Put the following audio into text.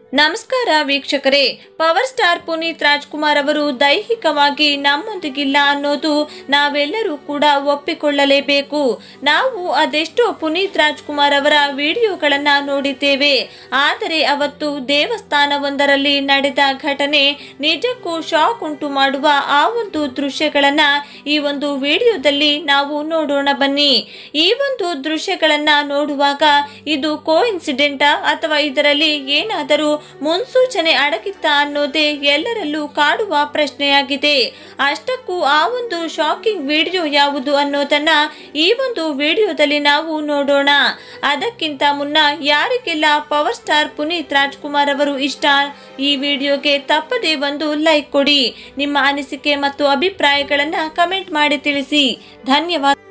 ನಮಸ್ಕಾರ ವೀಕ್ಷಕರೇ power star Puneeth Rajkumar ಅವರು ದೈಹಿಕವಾಗಿ ನಮ್ಮೊಂದಿಗಿಲ್ಲ ಅನ್ನೋದು ನಾವೆಲ್ಲರೂ ಕೂಡ ಒಪ್ಪಿಕೊಳ್ಳಲೇಬೇಕು ನಾವು ಅದೆಷ್ಟೋ ಪುನೀತ್ ರಾಜ್ಕುಮಾರ್ ಅವರ ವಿಡಿಯೋಗಳನ್ನ ನೋಡಿದ್ದೇವೆ ಆದರೆ ಅವತ್ತು ದೇವಸ್ಥಾನವೊಂದರಲ್ಲಿ ನಡೆದ ಘಟನೆ ನಿಜಕ್ಕೂ ಶಾಕ್ ಉಂಟು ಮಾಡುವ ಆ ಒಂದು ದೃಶ್ಯಗಳನ್ನ ಈ ಒಂದು ವಿಡಿಯೋದಲ್ಲಿ ನಾವು ನೋಡೋಣ ಬನ್ನಿ ಈ ಒಂದು ದೃಶ್ಯಗಳನ್ನ ನೋಡುವಾಗ ಇದು ಕೋ ಇನ್ಸಿಡೆಂಟಾ ಅಥವಾ ಇದರಲ್ಲಿ ಏನಾದರೂ ಮುನ್ಸೂಚನೆ ಅಡಗಿತ್ತ ಅನ್ನೋದೇ ಎಲ್ಲರಲ್ಲೂ ಕಾಡುವ ಪ್ರಶ್ನೆಯಾಗಿದೆ ಅಷ್ಟಕ್ಕೂ ಆ ಒಂದು ಶಾಕಿಂಗ್ ವಿಡಿಯೋ ಯಾವುದು ಅನ್ನೋದನ್ನ ಈ ಒಂದು ವಿಡಿಯೋದಲ್ಲಿ ನಾವು ನೋಡೋಣ ಅದಕ್ಕಿಂತ ಮುನ್ನ ಯಾರಿಗೆಲ್ಲ ಪವರ್ ಸ್ಟಾರ್ ಪುನೀತ್ ರಾಜ್ಕುಮಾರ್ ಅವರು ಇಷ್ಟ ಈ ವಿಡಿಯೋಗೆ ತಪ್ಪದೇ ಒಂದು ಲೈಕ್ ಕೊಡಿ ನಿಮ್ಮ ಅನಿಸಿಕೆ ಮತ್ತು ಅಭಿಪ್ರಾಯಗಳನ್ನ ಕಮೆಂಟ್ ಮಾಡಿ ತಿಳಿಸಿ ಧನ್ಯವಾದ